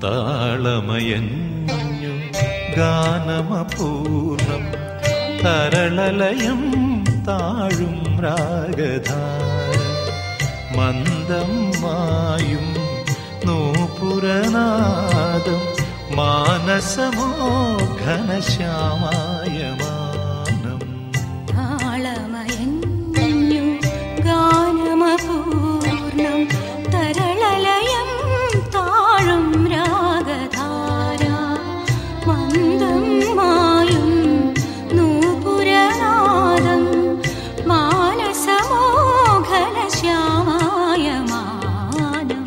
താളമയഞ്ഞു ഗാനമപൂർണം തരളലയം താഴും രാഗധാര മന്ദം മായും നൂപുരനാദം മാനസമോ ഘനശ്യാമായ മാനം താളമയഞ്ഞു ഗാനമപൂർണം തരളലയം താഴും രാഗധാര മന്ദം മായും നൂപുരനാദം മാനസമോഘന ശ്യാമായ മാനം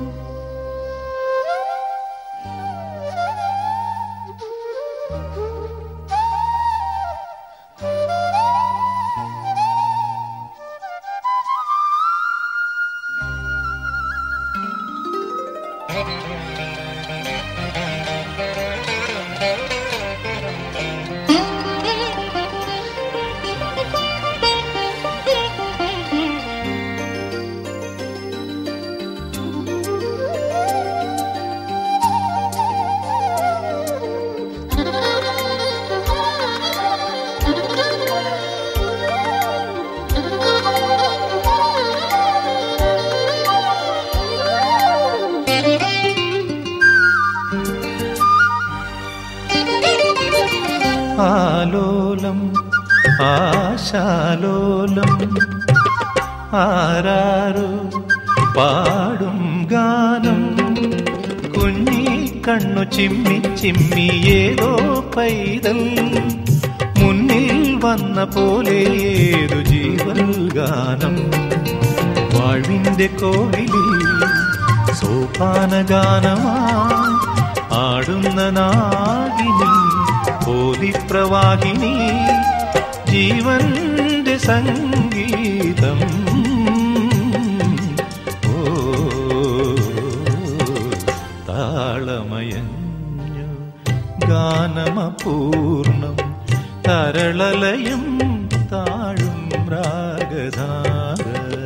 ആലോലം ആശാലോലം ആരാരോ പാടും ഗാനം കുഞ്ഞി കണ്ണു ചിമ്മി ചിമ്മി ഏതോ പൈതൽ മുന്നിൽ വന്ന പോലെ ഏതു ജീവൽ ഗാനം വാഴ്വിന്റെ കോവിലിൽ സോപാന ഗാനമായി ആടുന്ന നാഗിനി പോലിപ്രവാഹിനി ജീവന്റെ സംഗീതം ഓ താളമയഞ്ഞു ഗാനമപൂർണം തരളലയം താഴും രാഗധാര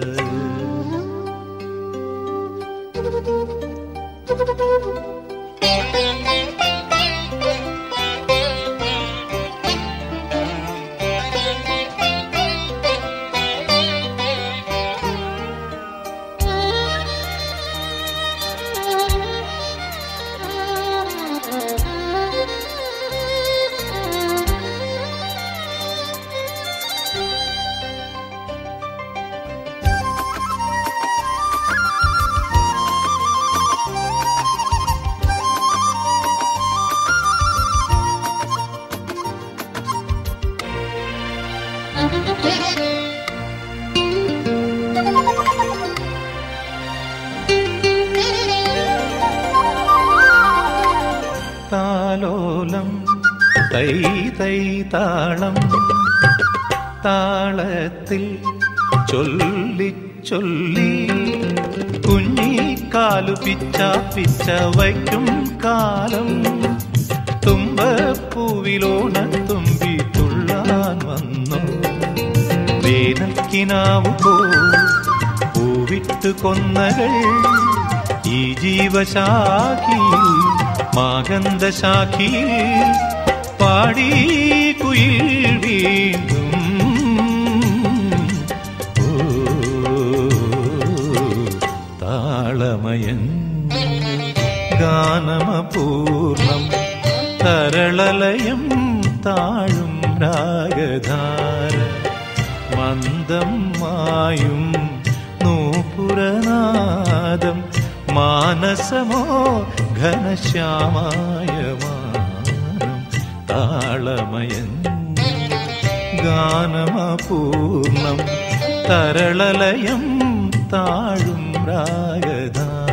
താലോലം തൈ തൈ താളം താളത്തിൽ ചൊല്ലി ചൊല്ലി കുഞ്ഞിക്കാലു പിച്ച പിച്ച വയ്ക്കും കാലം തുമ്പപ്പൂവിലോണത്തുമ്പി തുള്ളാൻ വന്നു വേനൽക്കിനാവു പോ പൂവിട്ട് കൊന്നകൾ ഈ ജീവശാഖിയിൽ മാഗന്ധശാഖിയിൽ പാടി കുയിൽ വീണ്ടും ഓ താളമയൻ ഗാനമപൂർണം തരളലയം താഴും രാഗധാര മന്ദം മായും നൂപുരനാദം മാനസമോ ഘനശ്യാമായ മാനം താളമയൻ ഗാനമപൂർണം തരളലയം താഴും രാഗധാര